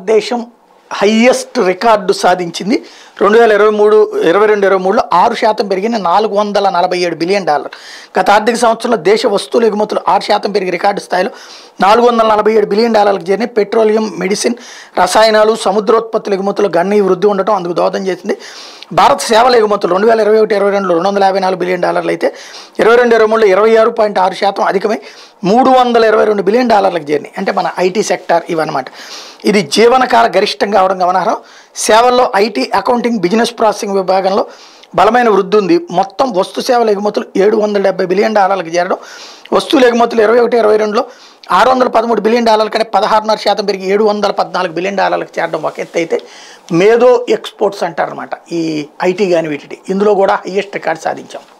భారతదేశం highest record సాధించింది రెండు వేల ఇరవై మూడు ఇరవై రెండు ఇరవై మూడులో ఆరు శాతం పెరిగిన నాలుగు వందల నలభై ఏడు బిలియన్ డాలర్ గత ఆర్థిక సంవత్సరంలో దేశ వస్తువుల ఎగుమతులు ఆరు శాతం పెరిగి రికార్డు స్థాయిలో నాలుగు వందల నలభై ఏడు బిలియన్ డాలర్లకు చేరినాయి పెట్రోలియం మెడిసిన్ రసాయనాలు సముద్రోత్పత్తుల ఎగుమతులు గణనీయ వృద్ధి ఉండటం అందుకు దోహదం చేసింది భారత సేవల ఎగుమతులు రెండు వేల ఇరవై ఒకటి ఇరవై రెండులో రెండు వందల యాభై నాలుగు బిలియన్ డాలర్లు అయితే ఇరవై రెండు ఇరవై మూడులో ఇరవై ఆరు పాయింట్ ఆరు శాతం అధికమై మూడు వందల ఇరవై రెండు బిలియన్ డాలర్లకు చేరినాయి అంటే మన ఐటీ సెక్టార్ ఇవన్నమాట ఇది జీవనకాల గరిష్టంగా అవడం గమనార్హం సేవల్లో ఐటీ అకౌంటింగ్ బిజినెస్ ప్రాసెసింగ్ విభాగంలో బలమైన వృద్ధి ఉంది మొత్తం వస్తు సేవల ఎగుమతులు ఏడు వందల డెబ్బై బిలియన్ డాలర్లకు చేరడం వస్తువుల ఎగుమతులు ఇరవై ఒకటి ఇరవై రెండులో ఆరు వందల పదమూడు బిలియన్ డాలర్ల కంటే పదహారున్నర శాతం పెరిగి ఏడు వందల పద్నాలుగు బిలియన్ డాలర్లకు చేరడం ఒక ఎత్తు అయితే మేధో ఎక్స్పోర్ట్స్ అంటారనమాట ఈ ఐటీ కానీ వీటి ఇందులో కూడా హయ్యెస్ట్ రికార్డ్ సాధించాం